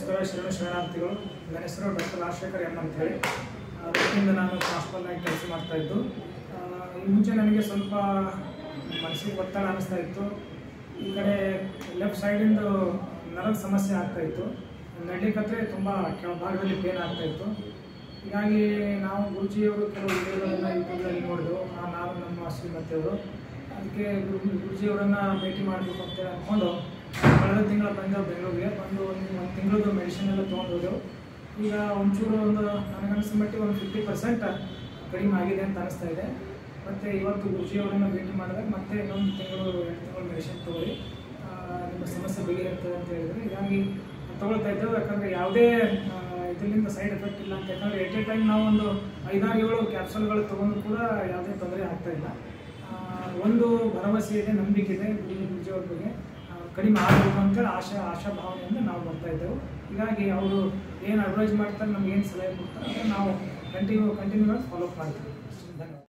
ನಮಸ್ಕಾರ ಶರಣ ಶರಣಾರ್ಥಿಗಳು ನನ್ನ ಹೆಸರು ಡಾಕ್ಟರ್ ರಾಜಶೇಖರ್ ಎಂ ಅಂತೇಳಿ ಆ, ವೃತ್ತಿಯಿಂದ ನಾನು ಟ್ರಾನ್ಸ್ಫರ್ ಆಗಿ ಕೆಲಸ ಮಾಡ್ತಾ ಇದ್ದು ಆ, ಈ ಮುಂಚೆ ನನಗೆ ಸ್ವಲ್ಪ ಮನಸ್ಸಿಗೆ ಒತ್ತಡ ಅನಿಸ್ತಾ ಇತ್ತು ಈ ಕಡೆ ಲೆಫ್ಟ್ ಸೈಡಿಂದು ನರದ ಸಮಸ್ಯೆ ಆಗ್ತಾ ಇತ್ತು ನಡೀಲಿಕ್ಕಂದ್ರೆ ತುಂಬ ಕೆಳಭಾಗದಲ್ಲಿ ಪೇನ್ ಆಗ್ತಾ ಇತ್ತು ಹೀಗಾಗಿ ನಾವು ಗುರುಜಿಯವರು ಕೆಲವು ವಿಡಿಯೋಗಳನ್ನ ಯೂಟ್ಯೂಬ್ನಲ್ಲಿ ನೋಡಿದ್ರು ಆ ನಾನು ನಮ್ಮ ಶ್ರೀಮತಿಯವರು ಅದಕ್ಕೆ ಗುರು ಗುರುಜಿಯವರನ್ನ ಭೇಟಿ ಮಾಡಬೇಕು ಅಂತೇಳಿ ಅಂದ್ಕೊಂಡು ಕಳೆದ ತಿಂಗಳ ಬಂದೆವು ಬೆಂಗಳೂರಿಗೆ ಬಂದು ಒಂದು ಒಂದು ತಿಂಗಳದ್ದು ಮೆಡಿಸಿನ್ ಎಲ್ಲ ತೊಗೊಂಡು ಹೋದೆವು ಈಗ ಒಂಚೂರು ಒಂದು ನನಗನ್ಸಿದ ಮಟ್ಟಿಗೆ ಒಂದು ಫಿಫ್ಟಿ ಪರ್ಸೆಂಟ್ ಕಡಿಮೆ ಆಗಿದೆ ಅಂತ ಅನಿಸ್ತಾ ಇದೆ ಮತ್ತು ಇವತ್ತು ಗುರುಜಿಯವರನ್ನ ಭೇಟಿ ಮಾಡಿದಾಗ ಮತ್ತೆ ಇನ್ನೊಂದು ತಿಂಗಳು ಎರಡು ತಿಂಗಳು ಮೆಡಿಸಿನ್ ತೊಗೊಳ್ಳಿ ಆ, ನಿಮ್ಮ ಸಮಸ್ಯೆ ಬಗೆಹರ್ತದೆ ಅಂತ ಹೇಳಿದ್ರು ಹೀಗಾಗಿ ತೊಗೊಳ್ತಾ ಇದ್ದೆವು ಯಾಕಂದರೆ ಯಾವುದೇ ಆ, ಇದರಿಂದ ಸೈಡ್ ಎಫೆಕ್ಟ್ ಇಲ್ಲ ಅಂತ ಯಾಕಂದರೆ ಎಟ್ ಎ ಟೈಮ್ ನಾವು ಒಂದು ಐದಾರು ಏಳು ಕ್ಯಾಪ್ಸೂಲ್ಗಳು ತೊಗೊಂಡು ಕೂಡ ಯಾವುದೇ ತೊಂದರೆ ಆಗ್ತಾ ಇಲ್ಲ ಆ, ಒಂದು ಭರವಸೆ ಇದೆ ನಂಬಿಕೆ ಇದೆ ಗುರು ಗುರುಜಿಯವ್ರ ಬಗ್ಗೆ ಆ, ಕಡಿಮೆ ಆಗಬೇಕು ಅಂತೇಳಿ ಆಶಾ ಆಶಾ ಭಾವನೆಯಿಂದ ನಾವು ಬರ್ತಾ ಇದ್ದೆವು ಹೀಗಾಗಿ ಅವರು ಏನು ಅಡ್ವೈಸ್ ಮಾಡ್ತಾರೆ ನಮ್ಗೆ ಏನು ಸಲಹೆ ಕೊಡ್ತಾರೆ ಅದನ್ನ ನಾವು ಕಂಟಿನ್ಯೂ ಕಂಟಿನ್ಯೂ ಫಾಲೋ ಮಾಡ್ತೀವಿ ಧನ್ಯವಾದ